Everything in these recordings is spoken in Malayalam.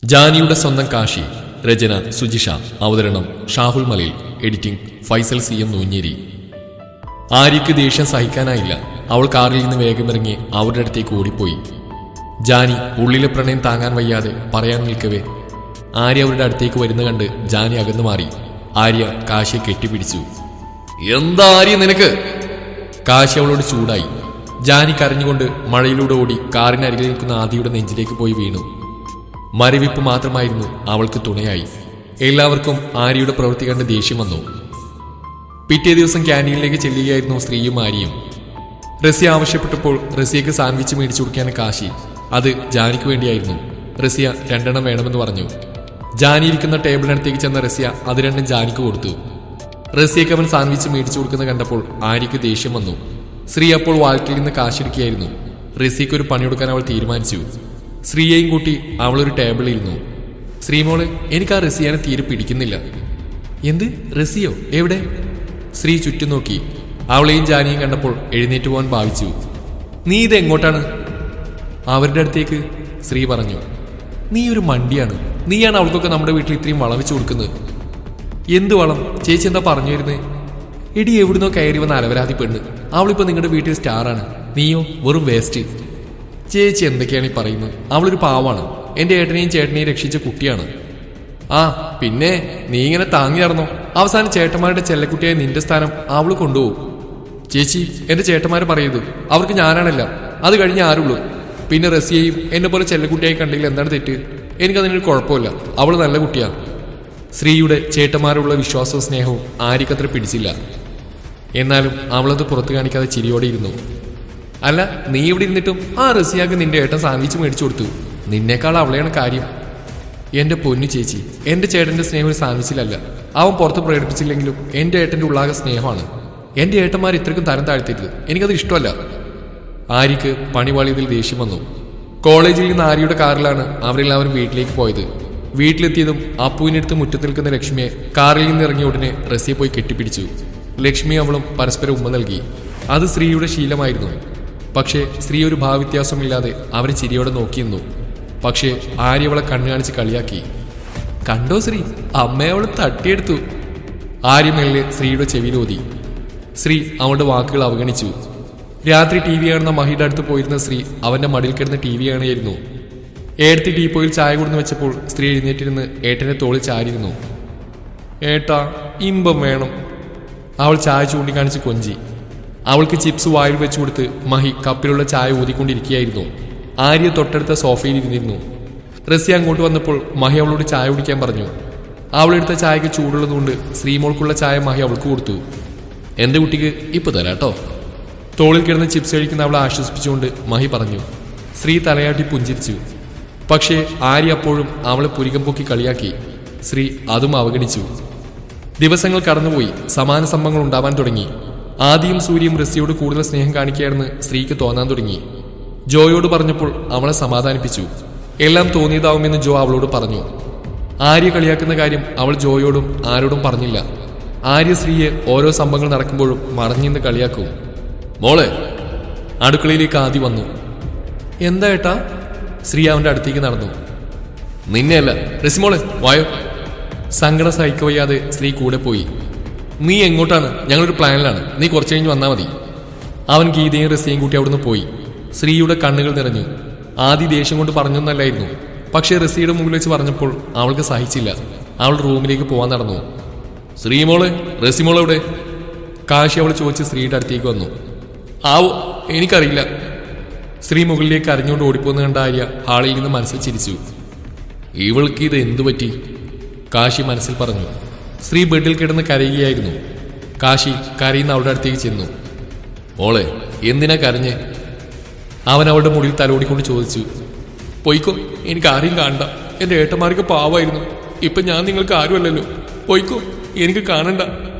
ജാനിയുടെ സ്വന്തം കാശി രചന സുജിഷ അവതരണം Shahul Malayil editing Faisal C M Noonjeri ആര്യയ്ക്ക് ദേഷ്യം സഹിക്കാനായില്ല അവൾ കാറിൽ നിന്ന് വേഗമിറങ്ങി അവരുടെ അടുത്തേക്ക് ഓടിപ്പോയി ജാനി ഉള്ളിലെ പ്രണയം താങ്ങാൻ വയ്യാതെ പറയാൻ നിൽക്കവേ ആര്യ അവരുടെ അടുത്തേക്ക് വരുന്ന കണ്ട് ജാനി അകന്നു മാറി ആര്യ കാശിയെ കെട്ടിപ്പിടിച്ചു എന്താ ആര്യ നിനക്ക് കാശി അവളോട് ചൂടായി ജാനി കരഞ്ഞുകൊണ്ട് മഴയിലൂടെ ഓടി കാറിനരികിൽ നിൽക്കുന്ന ആദിയുടെ നെഞ്ചിലേക്ക് പോയി വീണു മരവിപ്പ് മാത്രമായിരുന്നു അവൾക്ക് തുണയായി എല്ലാവർക്കും ആര്യയുടെ പ്രവൃത്തി കണ്ട് ദേഷ്യം വന്നു പിറ്റേ ദിവസം ക്യാൻറ്റീനിലേക്ക് ചെല്ലുകയായിരുന്നു സ്ത്രീയും ആര്യയും റസിയ ആവശ്യപ്പെട്ടപ്പോൾ റസിയക്ക് സാൻഡ്വിച്ച് മേടിച്ചു കൊടുക്കാൻ കാശി അത് ജാനിക്ക് വേണ്ടിയായിരുന്നു റസിയ രണ്ടെണ്ണം വേണമെന്ന് പറഞ്ഞു ജാനി ഇരിക്കുന്ന ടേബിളിനടുത്തേക്ക് ചെന്ന റസിയ അത് രണ്ടും ജാനിക്ക് കൊടുത്തു റസിയക്ക് അവൻ സാൻഡ്വിച്ച് മേടിച്ചു കൊടുക്കുന്നത് കണ്ടപ്പോൾ ആര്യക്ക് ദേഷ്യം വന്നു ശ്രീ അപ്പോൾ വാൽക്കിൽ നിന്ന് കാശെടുക്കുകയായിരുന്നു റസിയക്ക് ഒരു പണി കൊടുക്കാൻ അവൾ തീരുമാനിച്ചു ശ്രീയെയും കൂട്ടി അവളൊരു ടേബിളിൽ ഇരുന്നു ശ്രീമോള് എനിക്ക് ആ റസിയാനെ തീരെ പിടിക്കുന്നില്ല എന്ത് റസിയോ എവിടെ ശ്രീ ചുറ്റും നോക്കി അവളെയും ജാനിയും കണ്ടപ്പോൾ എഴുന്നേറ്റ് പോകാൻ ഭാവിച്ചു നീ ഇത് എങ്ങോട്ടാണ് അവരുടെ അടുത്തേക്ക് ശ്രീ പറഞ്ഞു നീ ഒരു മണ്ടിയാണ് നീയാണ് അവൾക്കൊക്കെ നമ്മുടെ വീട്ടിൽ ഇത്രയും വളം വെച്ച് കൊടുക്കുന്നത് എന്ത് വളം ചേച്ചി എന്താ പറഞ്ഞു വരുന്നത് എടി എവിടുന്നോ കയറി വന്ന അലവരാതി പെണ്ണ് അവളിപ്പോ നിങ്ങളുടെ വീട്ടിൽ സ്റ്റാറാണ് നീയോ വെറും വേസ്റ്റ് ചേച്ചി എന്തൊക്കെയാണ് ഈ പറയുന്നത് അവളൊരു പാവാണ് എന്റെ ഏട്ടനെയും ചേട്ടനെയും രക്ഷിച്ച കുട്ടിയാണ് ആ പിന്നെ നീ ഇങ്ങനെ താങ്ങി നടന്നോ അവസാനം ചേട്ടന്മാരുടെ ചെല്ലക്കുട്ടിയായ നിന്റെ സ്ഥാനം അവള് കൊണ്ടുപോകും ചേച്ചി എന്റെ ചേട്ടന്മാര് പറയരുത് അവർക്ക് ഞാനാണല്ല അത് കഴിഞ്ഞ് ആരുള്ളൂ പിന്നെ റസിയയും എന്നെ പോലെ ചെല്ലക്കുട്ടിയായി കണ്ടെങ്കിൽ എന്താണ് തെറ്റ് എനിക്കതിനൊരു കുഴപ്പമില്ല അവള് നല്ല കുട്ടിയാ ശ്രീയുടെ ചേട്ടന്മാരുള്ള വിശ്വാസവും സ്നേഹവും ആര്യക്കത്ര പിടിച്ചില്ല എന്നാലും അവളത് പുറത്തു കാണിക്കാതെ ചിരിയോടെ ഇരുന്നു അല്ല നീ ഇവിടെ ഇരുന്നിട്ടും ആ റസിയാക്ക് നിന്റെ ഏട്ടൻ സാൻഡ്വിച്ച് മേടിച്ചു കൊടുത്തു നിന്നേക്കാൾ അവളെയാണ് കാര്യം എന്റെ പൊന്നു ചേച്ചി എന്റെ ചേട്ടന്റെ സ്നേഹം ഒരു സാൻഡ്വിച്ചിലല്ല അവൻ പുറത്ത് പ്രകടിപ്പിച്ചില്ലെങ്കിലും എന്റെ ഏട്ടന്റെ ഉള്ളാകെ സ്നേഹമാണ് എന്റെ ഏട്ടന്മാർ ഇത്രയ്ക്കും തരം താഴ്ത്തരുത് എനിക്കത് ഇഷ്ടമല്ല ആര്യക്ക് പണിവാളിയതിൽ ദേഷ്യം വന്നു കോളേജിൽ നിന്ന് ആര്യയുടെ കാറിലാണ് അവരെല്ലാവരും വീട്ടിലേക്ക് പോയത് വീട്ടിലെത്തിയതും അപ്പുവിനടുത്ത് മുറ്റത്ത് നിൽക്കുന്ന ലക്ഷ്മിയെ കാറിൽ നിന്ന് ഇറങ്ങിയ ഉടനെ റസിയെ പോയി കെട്ടിപ്പിടിച്ചു ലക്ഷ്മി അവളും പരസ്പരം ഉമ്മ നൽകി അത് സ്ത്രീയുടെ ശീലമായിരുന്നു പക്ഷേ സ്ത്രീ ഒരു ഭാവവ്യത്യാസമില്ലാതെ അവരെ ചിരിയോടെ നോക്കിയിരുന്നു പക്ഷേ ആര്യ അവളെ കണ്ണു കാണിച്ച് കളിയാക്കി കണ്ടോ ശ്രീ അമ്മയെ അവൾ തട്ടിയെടുത്തു ആര്യ മെല്ലെ സ്ത്രീയുടെ ചെവിയിലോതി ശ്രീ അവളുടെ വാക്കുകൾ അവഗണിച്ചു രാത്രി ടി വി കാണുന്ന മഹിയുടെ അടുത്ത് പോയിരുന്ന സ്ത്രീ അവന്റെ മടിയിൽ കിടന്ന് ടി വി കാണുകയായിരുന്നു ഏടത്തി ടീപ്പോയിൽ ചായ കൊടുന്ന് വെച്ചപ്പോൾ സ്ത്രീ എഴുന്നേറ്റിരുന്ന് ഏട്ടന്റെ തോളിൽ ചാരിയിരുന്നു ഏട്ടാ ഇമ്പം വേണം അവൾ ചായ ചൂണ്ടിക്കാണിച്ച് കൊഞ്ചി അവൾക്ക് ചിപ്സ് വായിൽ വെച്ചു കൊടുത്ത് മഹി കപ്പിലുള്ള ചായ ഊതിക്കൊണ്ടിരിക്കുകയായിരുന്നു ആര്യ തൊട്ടടുത്ത സോഫയിൽ ഇരുന്നിരുന്നു റസി അങ്ങോട്ട് വന്നപ്പോൾ മഹി അവളോട് ചായ കുടിക്കാൻ പറഞ്ഞു അവളെടുത്ത ചായക്ക് ചൂടുള്ളതുകൊണ്ട് ശ്രീമോൾക്കുള്ള ചായ മഹി അവൾക്ക് കൊടുത്തു എന്റെ കുട്ടിക്ക് ഇപ്പൊ തരാട്ടോ തോളിൽ കിടന്ന് ചിപ്സ് കഴിക്കുന്ന അവളെ ആശ്വസിപ്പിച്ചുകൊണ്ട് മഹി പറഞ്ഞു ശ്രീ തലയാട്ടി പുഞ്ചിരിച്ചു പക്ഷേ ആര്യ അപ്പോഴും അവളെ പുരികം പൊക്കി കളിയാക്കി ശ്രീ അതും അവഗണിച്ചു ദിവസങ്ങൾ കടന്നുപോയി സമാന സംഭവങ്ങൾ ഉണ്ടാവാൻ തുടങ്ങി ആദ്യം സൂര്യയും റസിയോട് കൂടുതൽ സ്നേഹം കാണിക്കുകയാണെന്ന് സ്ത്രീക്ക് തോന്നാൻ തുടങ്ങി ജോയോട് പറഞ്ഞപ്പോൾ അവളെ സമാധാനിപ്പിച്ചു എല്ലാം തോന്നിയതാവുമെന്ന് ജോ അവളോട് പറഞ്ഞു ആര്യ കളിയാക്കുന്ന കാര്യം അവൾ ജോയോടും ആരോടും പറഞ്ഞില്ല ആര്യ സ്ത്രീയെ ഓരോ സംഭവങ്ങൾ നടക്കുമ്പോഴും മറഞ്ഞിന്ന് കളിയാക്കും മോളെ അടുക്കളയിലേക്ക് ആദ്യ വന്നു എന്താ ഏട്ടാ ശ്രീ അവന്റെ അടുത്തേക്ക് നടന്നു നിന്നെയല്ല റസിമോളെ വായോ സങ്കടം സഹിക്കവയ്യാതെ സ്ത്രീ കൂടെ പോയി നീ എങ്ങോട്ടാണ് ഞങ്ങളൊരു പ്ലാനിലാണ് നീ കുറച്ച് കഴിഞ്ഞ് വന്നാൽ മതി അവൻ ഗീതയും റസിയും കൂട്ടി അവിടുന്ന് പോയി ശ്രീയുടെ കണ്ണുകൾ നിറഞ്ഞു ആദ്യ ദേഷ്യം കൊണ്ട് പറഞ്ഞൊന്നല്ലായിരുന്നു പക്ഷേ റസിയുടെ മുമ്പിൽ വെച്ച് പറഞ്ഞപ്പോൾ അവൾക്ക് സഹിച്ചില്ല അവൾ റൂമിലേക്ക് പോവാൻ നടന്നു ശ്രീമോള് റസിമോള് എവിടെ കാശി അവൾ ചോദിച്ച് സ്ത്രീയുടെ അടുത്തേക്ക് വന്നു ആവോ എനിക്കറിയില്ല സ്ത്രീ മുകളിലേക്ക് അറിഞ്ഞുകൊണ്ട് ഓടിപ്പോന്ന് കണ്ട ആര്യ ഹാളിൽ നിന്ന് മനസ്സിൽ ചിരിച്ചു ഇവൾക്ക് ഇത് എന്തു പറ്റി കാശി മനസ്സിൽ പറഞ്ഞു സ്ത്രീ ബെഡിൽ കിടന്ന് കരയുകയായിരുന്നു കാശി കരയുന്ന അവളുടെ അടുത്തേക്ക് ചെന്നു മോളെ എന്തിനാ കരഞ്ഞ് അവൻ അവളുടെ മുടിയിൽ തലോടിക്കൊണ്ട് ചോദിച്ചു പൊയ്ക്കോ എനിക്ക് ആരെയും കാണണ്ട എന്റെ ഏട്ടന്മാർക്ക് പാവായിരുന്നു ഇപ്പൊ ഞാൻ നിങ്ങൾക്ക് ആരുമല്ലല്ലോ പൊയ്ക്കോ എനിക്ക് കാണണ്ട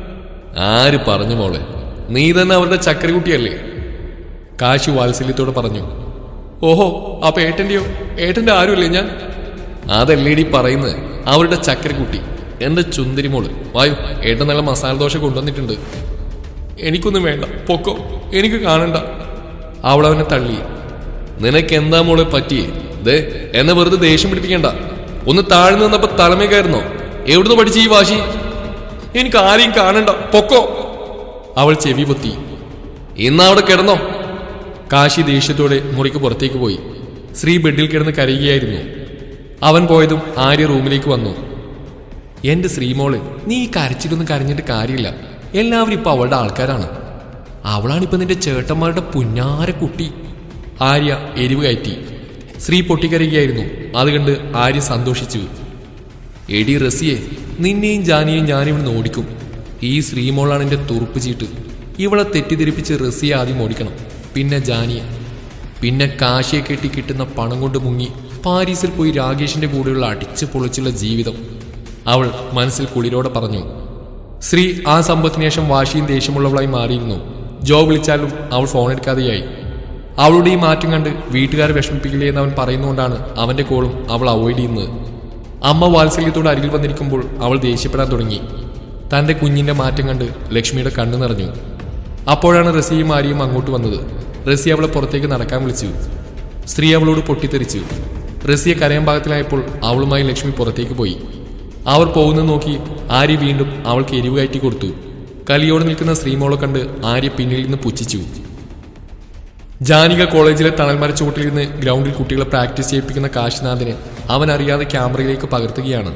ആര് പറഞ്ഞു മോളെ നീ തന്നെ അവരുടെ ചക്കരക്കുട്ടിയല്ലേ കാശി വാത്സല്യത്തോടെ പറഞ്ഞു ഓഹോ അപ്പൊ ഏട്ടന്റെയോ ഏട്ടന്റെ ആരുമില്ലേ ഞാൻ അതല്ലേടി പറയുന്നത് അവരുടെ ചക്കരക്കുട്ടി എന്റെ ചുന്തിരിമോള് വായു ഏട്ടൻ നല്ല മസാല ദോശ കൊണ്ടുവന്നിട്ടുണ്ട് എനിക്കൊന്നും വേണ്ട പൊക്കോ എനിക്ക് കാണണ്ട അവൾ അവനെ തള്ളി നിനക്ക് എന്താ മോളെ പറ്റിയേ ദേ എന്നെ വെറുതെ ദേഷ്യം പിടിപ്പിക്കണ്ട ഒന്ന് താഴ്ന്നു നിന്നപ്പോ തലമേ കയറുന്നോ എവിടുന്ന് പഠിച്ച ഈ വാശി എനിക്ക് ആരെയും കാണണ്ട പൊക്കോ അവൾ ചെവി പൊത്തി ഇന്ന് അവിടെ കിടന്നോ കാശി ദേഷ്യത്തോടെ മുറിക്ക് പുറത്തേക്ക് പോയി ശ്രീ ബെഡിൽ കിടന്ന് കരയുകയായിരുന്നു അവൻ പോയതും ആര്യ റൂമിലേക്ക് വന്നു എന്റെ ശ്രീമോള് നീ ഈ കരച്ചിലൊന്നും കരഞ്ഞിട്ട് കാര്യമില്ല എല്ലാവരും ഇപ്പൊ അവളുടെ ആൾക്കാരാണ് അവളാണിപ്പോ നിന്റെ ചേട്ടന്മാരുടെ പുന്നാര കുട്ടി ആര്യ എരിവ് കയറ്റി ശ്രീ പൊട്ടിക്കരയുകയായിരുന്നു അത് കണ്ട് ആര്യ സന്തോഷിച്ചു എടി റസിയെ നിന്നെയും ജാനിയെയും ഞാനിവിടുന്ന് ഓടിക്കും ഈ ശ്രീമോളാണ് എന്റെ തുറുപ്പ് ചീട്ട് ഇവളെ തെറ്റിദ്ധരിപ്പിച്ച് റസിയെ ആദ്യം ഓടിക്കണം പിന്നെ ജാനിയെ പിന്നെ കാശിയെ കെട്ടി കിട്ടുന്ന പണം കൊണ്ട് മുങ്ങി പാരീസിൽ പോയി രാകേഷിന്റെ കൂടെയുള്ള അടിച്ചു പൊളിച്ചുള്ള ജീവിതം അവൾ മനസ്സിൽ കുളിരോടെ പറഞ്ഞു ശ്രീ ആ സമ്പത്തിന് ശേഷം വാശിയും ദേഷ്യമുള്ളവളായി മാറിയിരുന്നു ജോ വിളിച്ചാലും അവൾ ഫോൺ എടുക്കാതെയായി അവളുടെ ഈ മാറ്റം കണ്ട് വീട്ടുകാരെ വിഷമിപ്പിക്കില്ലേ എന്ന് അവൻ പറയുന്നുകൊണ്ടാണ് അവന്റെ കോളും അവൾ അവോയ്ഡ് ചെയ്യുന്നത് അമ്മ വാത്സല്യത്തോട് അരികിൽ വന്നിരിക്കുമ്പോൾ അവൾ ദേഷ്യപ്പെടാൻ തുടങ്ങി തന്റെ കുഞ്ഞിന്റെ മാറ്റം കണ്ട് ലക്ഷ്മിയുടെ കണ്ണു നിറഞ്ഞു അപ്പോഴാണ് റസിയും ആര്യയും അങ്ങോട്ട് വന്നത് റസി അവളെ പുറത്തേക്ക് നടക്കാൻ വിളിച്ചു സ്ത്രീ അവളോട് പൊട്ടിത്തെറിച്ചു റസിയെ കരയാൻ ഭാഗത്തിലായപ്പോൾ അവളുമായി ലക്ഷ്മി പുറത്തേക്ക് പോയി അവർ പോകുന്നത് നോക്കി ആര്യ വീണ്ടും അവൾക്ക് എരിവ് കയറ്റി കൊടുത്തു കലിയോടെ നിൽക്കുന്ന ശ്രീമോളെ കണ്ട് ആര്യ പിന്നിൽ നിന്ന് പുച്ഛിച്ചു ജാനിക കോളേജിലെ തണൽമര ചുവട്ടിലിരുന്ന് ഗ്രൗണ്ടിൽ കുട്ടികളെ പ്രാക്ടീസ് ചെയ്യിപ്പിക്കുന്ന കാശിനാഥിന് അവൻ അറിയാതെ ക്യാമറയിലേക്ക് പകർത്തുകയാണ്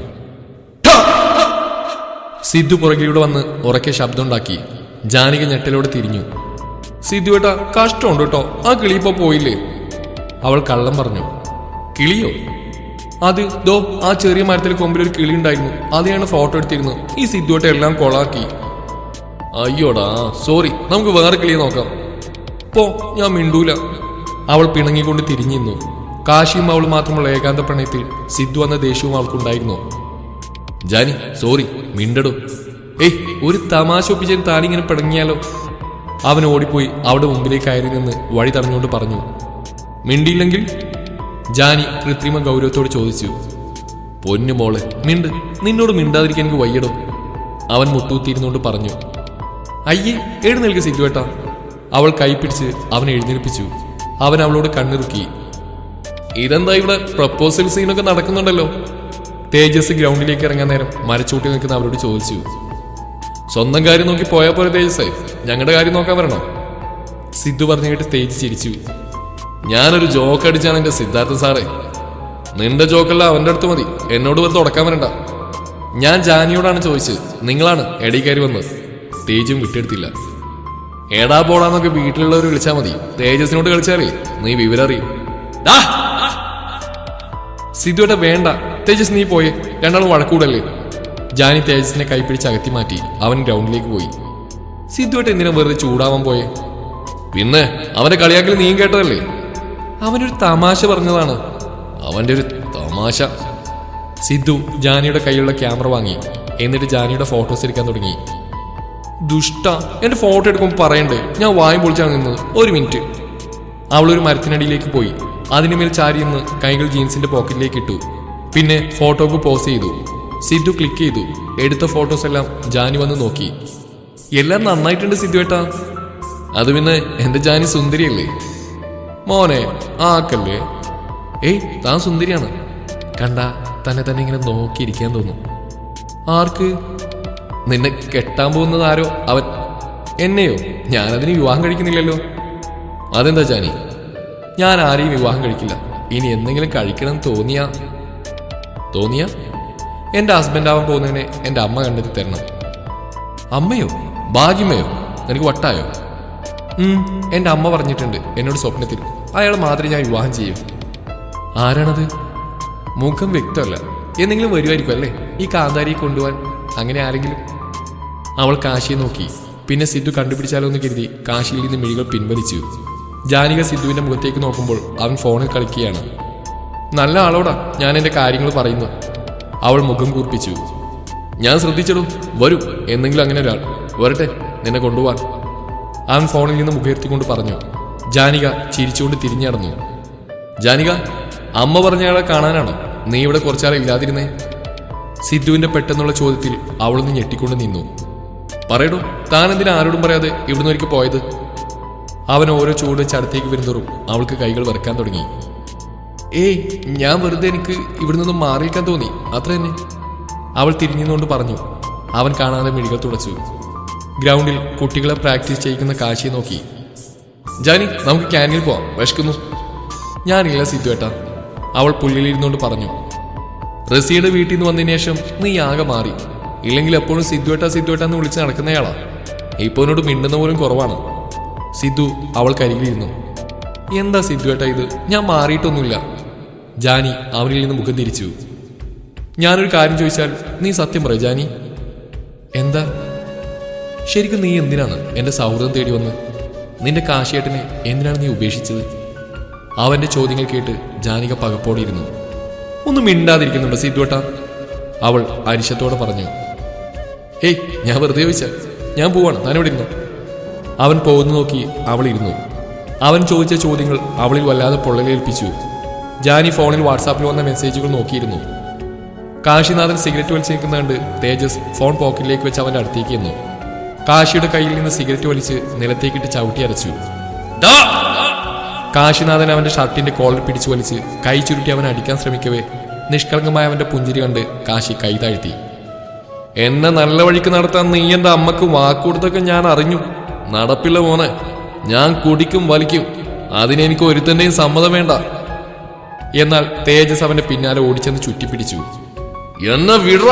സിദ്ധു പുറകിലൂടെ വന്ന് ഉറക്കെ ശബ്ദമുണ്ടാക്കി ജാനിക ഞെട്ടലോടെ തിരിഞ്ഞു സിദ്ധു ഏട്ടാ കഷ്ടമുണ്ട് കേട്ടോ ആ കിളി ഇപ്പൊ പോയില്ലേ അവൾ കള്ളം പറഞ്ഞു കിളിയോ അത് ദോ ആ ചെറിയ മരത്തിൽ കൊമ്പിൽ ഒരു കിളി ഉണ്ടായിരുന്നു അതെയാണ് ഫോട്ടോ എടുത്തിരുന്നത് ഈ സിദ്ധുവേട്ട എല്ലാം കൊളാക്കി അയ്യോടാ സോറി നമുക്ക് വേറെ കിളിയെ നോക്കാം പോ ഞാൻ മിണ്ടൂല അവൾ പിണങ്ങിക്കൊണ്ട് തിരിഞ്ഞിരുന്നു കാശിയും അവൾ മാത്രമുള്ള ഏകാന്ത പ്രണയത്തിൽ സിദ്ധു എന്ന ദേഷ്യവും അവൾക്കുണ്ടായിരുന്നു ജാനി സോറി മിണ്ടടോ ഏയ് ഒരു തമാശ ഒപ്പിച്ചാൽ താനിങ്ങനെ പിടങ്ങിയാലോ അവൻ ഓടിപ്പോയി അവിടെ മുമ്പിലേക്ക് കയറി നിന്ന് വഴി തടഞ്ഞുകൊണ്ട് പറഞ്ഞു മിണ്ടിയില്ലെങ്കിൽ ജാനി കൃത്രിമ ഗൗരവത്തോട് ചോദിച്ചു പൊന്നു മോളെ മിണ്ട് നിന്നോട് മിണ്ടാതിരിക്കാൻ എനിക്ക് വയ്യടോ അവൻ മുട്ടൂത്തിയിരുന്നുകൊണ്ട് പറഞ്ഞു അയ്യേ എഴുന്നേൽക്ക് സിറ്റുവേട്ട അവൾ കൈപ്പിടിച്ച് അവനെ എഴുന്നേൽപ്പിച്ചു അവൻ അവളോട് കണ്ണിറുക്കി ഇതെന്താ ഇവിടെ പ്രപ്പോസൽ സീനൊക്കെ നടക്കുന്നുണ്ടല്ലോ തേജസ് ഗ്രൗണ്ടിലേക്ക് ഇറങ്ങാൻ നേരം മരച്ചൂട്ടി നിൽക്കുന്ന അവരോട് ചോദിച്ചു സ്വന്തം കാര്യം നോക്കി പോയാൽ പോലെ തേജസ് ഞങ്ങളുടെ കാര്യം നോക്കാൻ വരണോ സിദ്ധു പറഞ്ഞു കേട്ട് തേജ് ചിരിച്ചു ഞാനൊരു ജോക്ക് അടിച്ചാണ് എന്റെ സിദ്ധാർത്ഥ സാറേ നിന്റെ ജോക്കല്ല അവന്റെ അടുത്ത് മതി എന്നോട് വെറുതെ ഉടക്കാൻ വരണ്ട ഞാൻ ജാനിയോടാണ് ചോദിച്ചത് നിങ്ങളാണ് എടീ കയറി വന്നത് തേജും വിട്ടെടുത്തില്ല എടാ പോടാന്നൊക്കെ വീട്ടിലുള്ളവർ വിളിച്ചാൽ മതി തേജസിനോട് കളിച്ചാലേ നീ വിവരം അറിയും ദാ! സിദ്ധുവേട്ട വേണ്ട തേജസ് നീ പോയേ രണ്ടാളും വഴക്കൂടല്ലേ ജാനി തേജസിനെ കൈപ്പിടിച്ച് അകത്തി മാറ്റി അവൻ ഗ്രൗണ്ടിലേക്ക് പോയി സിദ്ധുവേട്ട എന്തിനാ വെറുതെ ചൂടാവാൻ പോയെ പിന്നെ അവന്റെ കളിയാക്കൽ നീയും കേട്ടതല്ലേ അവനൊരു തമാശ പറഞ്ഞതാണ് അവന്റെ ഒരു തമാശ സിദ്ധു ജാനിയുടെ കയ്യിലുള്ള ക്യാമറ വാങ്ങി എന്നിട്ട് ജാനിയുടെ ഫോട്ടോസ് എടുക്കാൻ തുടങ്ങി ദുഷ്ട എന്റെ ഫോട്ടോ എടുക്കുമ്പോൾ പറയണ്ടേ ഞാൻ വായും പൊളിച്ചാണ് നിന്നത് ഒരു മിനിറ്റ് അവളൊരു മരത്തിനടിയിലേക്ക് പോയി അതിനുമേൽ ചാരി നിന്ന് കൈകൾ ജീൻസിന്റെ പോക്കറ്റിലേക്ക് ഇട്ടു പിന്നെ ഫോട്ടോക്ക് പോസ് ചെയ്തു സിദ്ധു ക്ലിക്ക് ചെയ്തു എടുത്ത ഫോട്ടോസ് എല്ലാം ജാനി വന്ന് നോക്കി എല്ലാം നന്നായിട്ടുണ്ട് സിദ്ധു ഏട്ടാ അത് പിന്നെ എന്റെ ജാനി സുന്ദരിയല്ലേ മോനെ ആക്കല്ലേ ഏയ് താൻ സുന്ദരിയാണ് കണ്ട തന്നെ തന്നെ ഇങ്ങനെ നോക്കിയിരിക്കാൻ തോന്നും ആർക്ക് നിന്നെ കെട്ടാൻ പോകുന്നത് ആരോ അവൻ എന്നെയോ ഞാനതിന് വിവാഹം കഴിക്കുന്നില്ലല്ലോ അതെന്താ ജാനി ഞാൻ ആരെയും വിവാഹം കഴിക്കില്ല ഇനി എന്തെങ്കിലും കഴിക്കണം എന്ന് തോന്നിയാ തോന്നിയാ എന്റെ ഹസ്ബൻഡ് ആവാൻ പോകുന്നതിനെ എന്റെ അമ്മ കണ്ടെത്തി തരണം അമ്മയോ ഭാഗ്യമയോ നിനക്ക് വട്ടായോ ഉം എന്റെ അമ്മ പറഞ്ഞിട്ടുണ്ട് എന്നോട് സ്വപ്നത്തിൽ അയാൾ മാത്രമേ ഞാൻ വിവാഹം ചെയ്യും ആരാണത് മുഖം വ്യക്തമല്ല എന്തെങ്കിലും വരുമായിരിക്കും അല്ലേ ഈ കാന്താരിയെ കൊണ്ടുപോവാൻ അങ്ങനെ ആരെങ്കിലും അവൾ കാശിയെ നോക്കി പിന്നെ സിദ്ധു കണ്ടുപിടിച്ചാലോ എന്ന് കരുതി കാശിയിൽ നിന്ന് മിഴികൾ പിൻവലിച്ചു ജാനിക സിദ്ധുവിന്റെ മുഖത്തേക്ക് നോക്കുമ്പോൾ അവൻ ഫോണിൽ കളിക്കുകയാണ് നല്ല ആളോടാ ഞാൻ എന്റെ കാര്യങ്ങൾ പറയുന്നു അവൾ മുഖം കൂർപ്പിച്ചു ഞാൻ ശ്രദ്ധിച്ചിടും വരൂ എന്തെങ്കിലും അങ്ങനെ ഒരാൾ വരട്ടെ നിന്നെ കൊണ്ടുപോവാൻ അവൻ ഫോണിൽ നിന്ന് മുഖേർത്തിക്കൊണ്ട് പറഞ്ഞു ജാനിക ചിരിച്ചുകൊണ്ട് തിരിഞ്ഞടന്നു ജാനിക അമ്മ പറഞ്ഞയാളെ കാണാനാണോ നീ ഇവിടെ കുറച്ചാളെ ഇല്ലാതിരുന്നേ സിദ്ധുവിന്റെ പെട്ടെന്നുള്ള ചോദ്യത്തിൽ അവളൊന്ന് ഞെട്ടിക്കൊണ്ട് നിന്നു പറയടോ താൻ എന്തിനാ ആരോടും പറയാതെ ഇവിടുന്ന് ഒരിക്കൽ പോയത് അവൻ ഓരോ ചൂട് വെച്ച് അടുത്തേക്ക് വരുന്നതും അവൾക്ക് കൈകൾ വരക്കാൻ തുടങ്ങി ഏയ് ഞാൻ വെറുതെ എനിക്ക് ഇവിടെ നിന്നും മാറി നിൽക്കാൻ തോന്നി അത്ര തന്നെ അവൾ തിരിഞ്ഞുകൊണ്ട് പറഞ്ഞു അവൻ കാണാതെ മിഴികൾ തുടച്ചു ഗ്രൗണ്ടിൽ കുട്ടികളെ പ്രാക്ടീസ് ചെയ്യിക്കുന്ന കാശിയെ നോക്കി ജാനി നമുക്ക് ക്യാൻറ്റീനിൽ പോവാം വിശക്കുന്നു ഞാനില്ല സിദ്ധുവേട്ടാ അവൾ പുല്ലിലിരുന്നുകൊണ്ട് പറഞ്ഞു റസിയുടെ വീട്ടിൽ നിന്ന് വന്നതിന് ശേഷം നീ ആകെ മാറി ഇല്ലെങ്കിൽ എപ്പോഴും സിദ്ധുവേട്ട സിദ്ധുവേട്ട എന്ന് വിളിച്ച് നടക്കുന്നയാളാ ഇപ്പൊ എന്നോട് മിണ്ടുന്ന പോലും കുറവാണ് സിദ്ധു അവൾ കരികിലിരുന്നു എന്താ സിദ്ധുവേട്ട ഇത് ഞാൻ മാറിയിട്ടൊന്നുമില്ല ജാനി അവനിൽ നിന്ന് മുഖം തിരിച്ചു ഞാനൊരു കാര്യം ചോദിച്ചാൽ നീ സത്യം പറ ജാനി എന്താ ശരിക്കും നീ എന്തിനാണ് എന്റെ സൗഹൃദം തേടി വന്ന് നിന്റെ കാശിയേട്ടനെ എന്തിനാണ് നീ ഉപേക്ഷിച്ചത് അവന്റെ ചോദ്യങ്ങൾ കേട്ട് ജാനിക പകപ്പോടിയിരുന്നു ഒന്നും മിണ്ടാതിരിക്കുന്നുണ്ടോ സിദ്ധുവേട്ട അവൾ അരിശത്തോടെ പറഞ്ഞു ഏയ് ഞാൻ വെറുതെ ചോദിച്ച ഞാൻ പോവാണ് താനിവിടെ ഇരുന്നു അവൻ പോകുന്നു നോക്കി അവൾ ഇരുന്നു അവൻ ചോദിച്ച ചോദ്യങ്ങൾ അവളിൽ വല്ലാതെ പൊള്ളലേൽപ്പിച്ചു ജാനി ഫോണിൽ വാട്സാപ്പിൽ വന്ന മെസ്സേജുകൾ നോക്കിയിരുന്നു കാശിനാഥൻ സിഗരറ്റ് വലിച്ചേക്കുന്ന കണ്ട് തേജസ് ഫോൺ പോക്കറ്റിലേക്ക് വെച്ച് അവന്റെ അടുത്തേക്ക് എന്നു കാശിയുടെ കയ്യിൽ നിന്ന് സിഗരറ്റ് വലിച്ച് നിലത്തേക്കിട്ട് ചവിട്ടി അരച്ചു കാശിനാഥൻ അവന്റെ ഷർട്ടിന്റെ കോളർ പിടിച്ചു വലിച്ച് കൈ ചുരുട്ടി അവനെ അടിക്കാൻ ശ്രമിക്കവേ നിഷ്കളങ്കമായ അവന്റെ പുഞ്ചിരി കണ്ട് കാശി കൈ താഴ്ത്തി എന്നെ നല്ല വഴിക്ക് നടത്താൻ നീ എന്റെ അമ്മക്ക് വാക്കുകൊടുത്തൊക്കെ ഞാൻ അറിഞ്ഞു നടപ്പില്ല മോനെ ഞാൻ കുടിക്കും വലിക്കും അതിനെനിക്ക് ഒരുത്തന്റെയും സമ്മതം വേണ്ട എന്നാൽ തേജസ് അവന്റെ പിന്നാലെ ഓടിച്ചെന്ന് ചുറ്റിപ്പിടിച്ചു എന്നെ വിടറ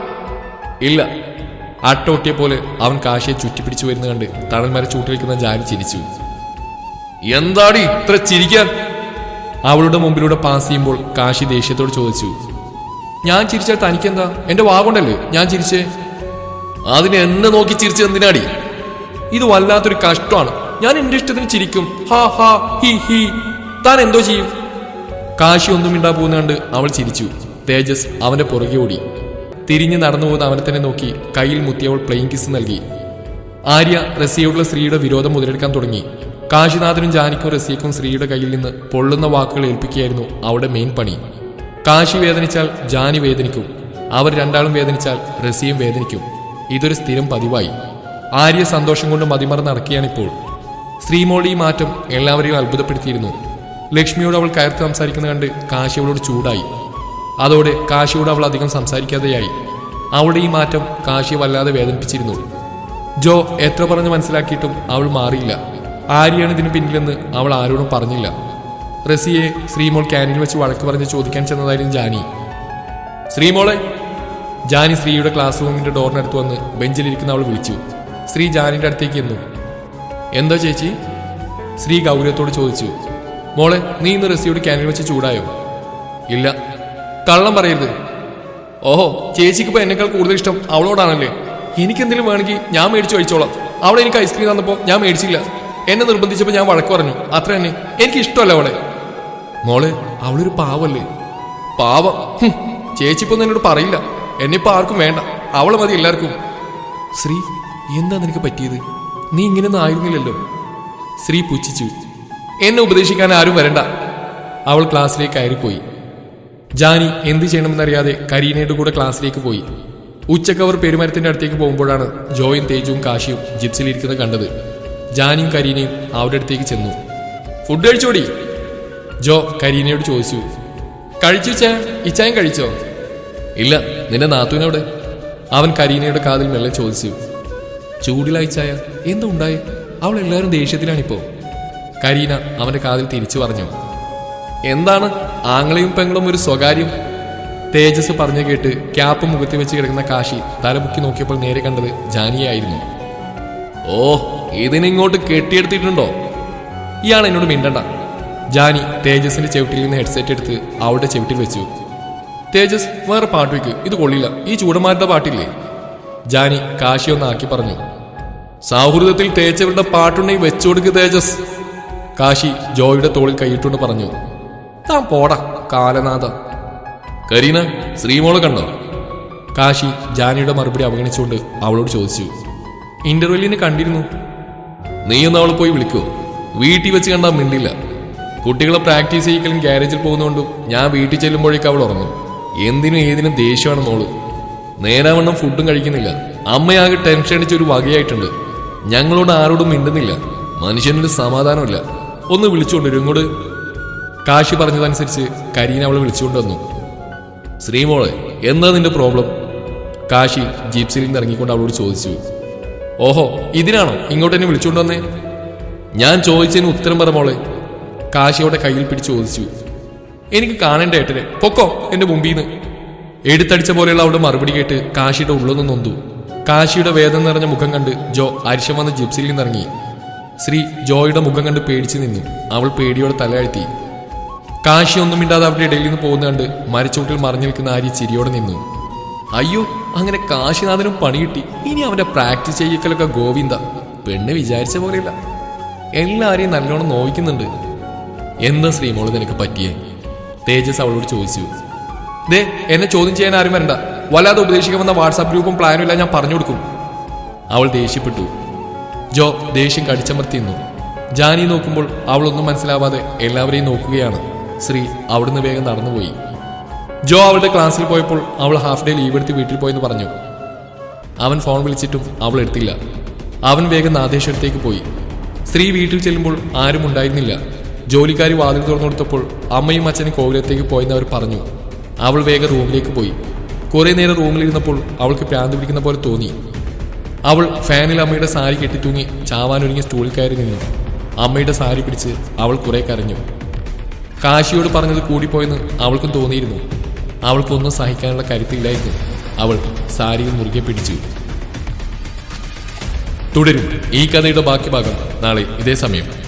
ഇല്ല അട്ടൊട്ടിയ പോലെ അവൻ കാശിയെ ചുറ്റിപ്പിടിച്ചു വരുന്ന കണ്ട് തണൽമര ചൂട്ടിലിരിക്കുന്ന ജാനി ചിരിച്ചു എന്താടി ഇത്ര ചിരിക്കാൻ അവളുടെ മുമ്പിലൂടെ പാസ് ചെയ്യുമ്പോൾ കാശി ദേഷ്യത്തോട് ചോദിച്ചു ഞാൻ ചിരിച്ചാൽ തനിക്കെന്താ എന്റെ വാഗൊണ്ടല്ലേ ഞാൻ ചിരിച്ചേ അതിന് എന്നെ നോക്കി ചിരിച്ചത് എന്തിനാടി ഇത് വല്ലാത്തൊരു കഷ്ടമാണ് ഞാൻ എന്റെ ഇഷ്ടത്തിന് ചിരിക്കും ഹാ ഹാ ഹി ഹി താൻ എന്തോ ചെയ്യും കാശി ഒന്നും മിണ്ടാ പോകുന്ന കണ്ട് അവൾ ചിരിച്ചു തേജസ് അവന്റെ പുറകെ ഓടി തിരിഞ്ഞ് നടന്നു പോകുന്ന അവനെ തന്നെ നോക്കി കയ്യിൽ മുത്തിയവൾ പ്ലെയിൻ കിസ് നൽകി ആര്യ റസിയോടുള്ള സ്ത്രീയുടെ വിരോധം മുതലെടുക്കാൻ തുടങ്ങി കാശിനാഥനും ജാനിക്കും റസിയക്കും സ്ത്രീയുടെ കയ്യിൽ നിന്ന് പൊള്ളുന്ന വാക്കുകൾ ഏൽപ്പിക്കുകയായിരുന്നു അവരുടെ മെയിൻ പണി കാശി വേദനിച്ചാൽ ജാനി വേദനിക്കും അവർ രണ്ടാളും വേദനിച്ചാൽ റസിയും വേദനിക്കും ഇതൊരു സ്ഥിരം പതിവായി ആര്യ സന്തോഷം കൊണ്ട് മതിമറന്ന് നടക്കുകയാണിപ്പോൾ ശ്രീമോളുടെ ഈ മാറ്റം എല്ലാവരെയും അത്ഭുതപ്പെടുത്തിയിരുന്നു ലക്ഷ്മിയോട് അവൾ കയർത്ത് സംസാരിക്കുന്ന കണ്ട് കാശി അവളോട് ചൂടായി അതോടെ കാശിയോട് അവൾ അധികം സംസാരിക്കാതെയായി അവളുടെ ഈ മാറ്റം കാശിയെ വല്ലാതെ വേദനിപ്പിച്ചിരുന്നു ജോ എത്ര പറഞ്ഞ് മനസ്സിലാക്കിയിട്ടും അവൾ മാറിയില്ല ആര്യാണ് ഇതിന് പിന്നിലെന്ന് അവൾ ആരോടും പറഞ്ഞില്ല റസിയെ ശ്രീമോൾ ക്യാനിൽ വെച്ച് വഴക്ക് പറഞ്ഞ് ചോദിക്കാൻ ചെന്നതായിരുന്നു ജാനി ശ്രീമോളെ ജാനി ശ്രീയുടെ ക്ലാസ് റൂമിന്റെ ഡോറിനടുത്ത് വന്ന് ബെഞ്ചിലിരിക്കുന്ന അവൾ വിളിച്ചു ശ്രീ ജാനിന്റെ അടുത്തേക്ക് എന്നു എന്താ ചേച്ചി ശ്രീ ഗൗരവത്തോട് ചോദിച്ചു മോളെ നീ ഇന്ന് റസിയോട് ക്യാനിൽ വെച്ച് ചൂടായോ ഇല്ല കള്ളം പറയരുത് ഓഹോ ചേച്ചിക്ക് ഇപ്പൊ എന്നെക്കാൾ കൂടുതൽ ഇഷ്ടം അവളോടാണല്ലേ എനിക്കെന്തെങ്കിലും വേണമെങ്കിൽ ഞാൻ മേടിച്ചു കഴിച്ചോളാം അവളെ എനിക്ക് ഐസ്ക്രീം തന്നപ്പോ ഞാൻ മേടിച്ചില്ല എന്നെ നിർബന്ധിച്ചപ്പോ ഞാൻ വഴക്ക് പറഞ്ഞു അത്ര തന്നെ എനിക്ക് ഇഷ്ടമല്ല അവളെ മോളെ അവളൊരു പാവല്ലേ പാവം ഹും, ചേച്ചി ഇപ്പൊ എന്നോട് പറയില്ല എന്നെ ഇപ്പൊ ആർക്കും വേണ്ട അവളെ മതി എല്ലാവർക്കും ശ്രീ എന്താ നിനക്ക് പറ്റിയത് നീ ഇങ്ങനെയൊന്നും ആയിരുന്നില്ലല്ലോ ശ്രീ പുച്ഛിച്ചു എന്നെ ഉപദേശിക്കാൻ ആരും വരണ്ട അവൾ ക്ലാസ്സിലേക്ക് കയറിപ്പോയി ജാനി എന്ത് ചെയ്യണമെന്നറിയാതെ കരീനയുടെ കൂടെ ക്ലാസ്സിലേക്ക് പോയി ഉച്ചക്ക് അവർ പെരുമരത്തിന്റെ അടുത്തേക്ക് പോകുമ്പോഴാണ് ജോയും തേജുവും കാശിയും ജിപ്സിലിരിക്കുന്നത് കണ്ടത് ജാനിയും കരീനയും അവരുടെ അടുത്തേക്ക് ചെന്നു ഫുഡ് കഴിച്ചോടി ജോ കരീനയോട് ചോദിച്ചു കഴിച്ചു ചേ ഇച്ചായം കഴിച്ചോ ഇല്ല നിന്റെ നാത്തൂനോട് അവൻ കരീനയുടെ കാതിൽ മെല്ലെ ചോദിച്ചു ചൂടിലയച്ചായ എന്താ ഉണ്ടായി അവൾ എല്ലാവരും ദേഷ്യത്തിലാണിപ്പോ കരീന അവന്റെ കാതിൽ തിരിച്ചു പറഞ്ഞു എന്താണ് ആങ്ങളെയും പെങ്ങളും ഒരു സ്വകാര്യം തേജസ് പറഞ്ഞു കേട്ട് ക്യാപ്പ് മുഖത്ത് വെച്ച് കിടക്കുന്ന കാശി തലമുക്കി നോക്കിയപ്പോൾ നേരെ കണ്ടത് ജാനിയായിരുന്നു ഓ ഇതിനിങ്ങോട്ട് കെട്ടിയെടുത്തിട്ടുണ്ടോ ഇയാൾ എന്നോട് മിണ്ടണ്ട ജാനി തേജസിന്റെ ചെവിട്ടിൽ നിന്ന് ഹെഡ്സെറ്റ് എടുത്ത് അവളുടെ ചെവിട്ടിൽ വെച്ചു തേജസ് വേറെ പാട്ട് വെക്ക് ഇത് കൊള്ളില്ല ഈ ചൂടന്മാരുടെ പാട്ടില്ലേ ജാനി കാശി ഒന്ന് ആക്കി പറഞ്ഞു സൗഹൃദത്തിൽ തേച്ചവരുടെ പാട്ടുണ്ടെങ്കിൽ വെച്ചുകൊടുക്ക് തേജസ് കാശി ജോയുടെ തോളിൽ കൈയിട്ടുകൊണ്ട് പറഞ്ഞു താൻ പോടാ കാലനാഥ കരീന ശ്രീമോളെ കണ്ടോ കാശി ജാനിയുടെ മറുപടി അവഗണിച്ചുകൊണ്ട് അവളോട് ചോദിച്ചു ഇന്റർവെല്ലിന് കണ്ടിരുന്നു നീയൊന്ന് അവളെ പോയി വിളിക്കുവോ വീട്ടിൽ വെച്ച് കണ്ടാൽ മിണ്ടില്ല കുട്ടികളെ പ്രാക്ടീസ് ചെയ്യിക്കലും ഗ്യാരേജിൽ പോകുന്നതുകൊണ്ടും ഞാൻ വീട്ടിൽ ചെല്ലുമ്പോഴേക്കും അവൾ ഉറങ്ങും എന്തിനും ഏതിനും ദേഷ്യമാണ് മോള് നേരാവണ്ണം ഫുഡും കഴിക്കുന്നില്ല അമ്മയാകെ ടെൻഷൻ അടിച്ച ഒരു വകയായിട്ടുണ്ട് ഞങ്ങളോട് ആരോടും മിണ്ടുന്നില്ല മനുഷ്യനൊരു സമാധാനമില്ല ഒന്ന് വിളിച്ചുകൊണ്ടുവരും ഇങ്ങോട്ട് കാശി പറഞ്ഞതനുസരിച്ച് കരീന അവളെ വിളിച്ചുകൊണ്ട് വന്നു ശ്രീമോളെ എന്താ നിന്റെ പ്രോബ്ലം കാശി ജീപ്സിൽ നിന്ന് ഇറങ്ങിക്കൊണ്ട് അവളോട് ചോദിച്ചു ഓഹോ ഇതിനാണോ ഇങ്ങോട്ട് എന്നെ വിളിച്ചുകൊണ്ട് വന്നേ ഞാൻ ചോദിച്ചതിന് ഉത്തരം പറ മോളെ കാശിയോടെ കയ്യിൽ പിടിച്ച് ചോദിച്ചു എനിക്ക് കാണേണ്ട ഏട്ടനെ പൊക്കോ എന്റെ മുമ്പിൽ നിന്ന് എടുത്തടിച്ച പോലെയുള്ള അവളുടെ മറുപടി കേട്ട് കാശിയുടെ ഉള്ളൊന്ന് നൊന്തു കാശിയുടെ വേദന നിറഞ്ഞ മുഖം കണ്ട് ജോ അരിശം വന്ന് ജിപ്സിയിൽ നിന്നിറങ്ങി ശ്രീ ജോയുടെ മുഖം കണ്ട് പേടിച്ചു നിന്നു അവൾ പേടിയോടെ തലയാഴ്ത്തി കാശി ഒന്നും മിണ്ടാതെ അവരുടെ ഇടയിൽ നിന്ന് പോകുന്ന കണ്ട് മരച്ചോട്ടിൽ മറഞ്ഞു നിൽക്കുന്ന ആര്യ ചിരിയോടെ നിന്നു അയ്യോ അങ്ങനെ കാശിനാഥനും പണി കിട്ടി ഇനി അവന്റെ പ്രാക്ടീസ് ചെയ്യിക്കലൊക്കെ ഗോവിന്ദ പെണ്ണ് വിചാരിച്ച പോലെയില്ല എല്ലാരെയും നല്ലോണം നോവിക്കുന്നുണ്ട് എന്താ ശ്രീമോള് നിനക്ക് പറ്റിയേ തേജസ് അവളോട് ചോദിച്ചു ദേ എന്നെ ചോദ്യം ചെയ്യാൻ ആരും വരണ്ട വല്ലാതെ ഉപദേശിക്കുമെന്ന വാട്സാപ്പ് ഗ്രൂപ്പും പ്ലാനും എല്ലാം ഞാൻ പറഞ്ഞു കൊടുക്കും അവൾ ദേഷ്യപ്പെട്ടു ജോ ദേഷ്യം കടിച്ചമർത്തി നിന്നു ജാനി നോക്കുമ്പോൾ അവളൊന്നും മനസ്സിലാവാതെ എല്ലാവരെയും നോക്കുകയാണ് ശ്രീ അവിടുന്ന് വേഗം നടന്നുപോയി ജോ അവളുടെ ക്ലാസ്സിൽ പോയപ്പോൾ അവൾ ഹാഫ് ഡേ ലീവ് എടുത്ത് വീട്ടിൽ പോയെന്ന് പറഞ്ഞു അവൻ ഫോൺ വിളിച്ചിട്ടും അവൾ എടുത്തില്ല അവൻ വേഗം നാദേശത്തേക്ക് പോയി സ്ത്രീ വീട്ടിൽ ചെല്ലുമ്പോൾ ആരും ഉണ്ടായിരുന്നില്ല ജോലിക്കാരി വാതിൽ തുറന്നു കൊടുത്തപ്പോൾ അമ്മയും അച്ഛനും കോവിലത്തേക്ക് പോയെന്ന് അവർ പറഞ്ഞു അവൾ വേഗം റൂമിലേക്ക് പോയി കുറെ നേരം റൂമിലിരുന്നപ്പോൾ അവൾക്ക് പ്രാന്ത് പിടിക്കുന്ന പോലെ തോന്നി അവൾ ഫാനിൽ അമ്മയുടെ സാരി കെട്ടിത്തൂങ്ങി ചാവാനൊരുങ്ങി സ്റ്റൂളിൽ കയറി നിന്നു അമ്മയുടെ സാരി പിടിച്ച് അവൾ കുറെ കരഞ്ഞു കാശിയോട് പറഞ്ഞത് കൂടിപ്പോയെന്ന് അവൾക്കും തോന്നിയിരുന്നു അവൾക്കൊന്നും സഹിക്കാനുള്ള കരുത്തില്ലായിരുന്നു അവൾ സാരിയിൽ മുറുകെ പിടിച്ചു തുടരും ഈ കഥയുടെ ബാക്കി ഭാഗം നാളെ ഇതേ സമയം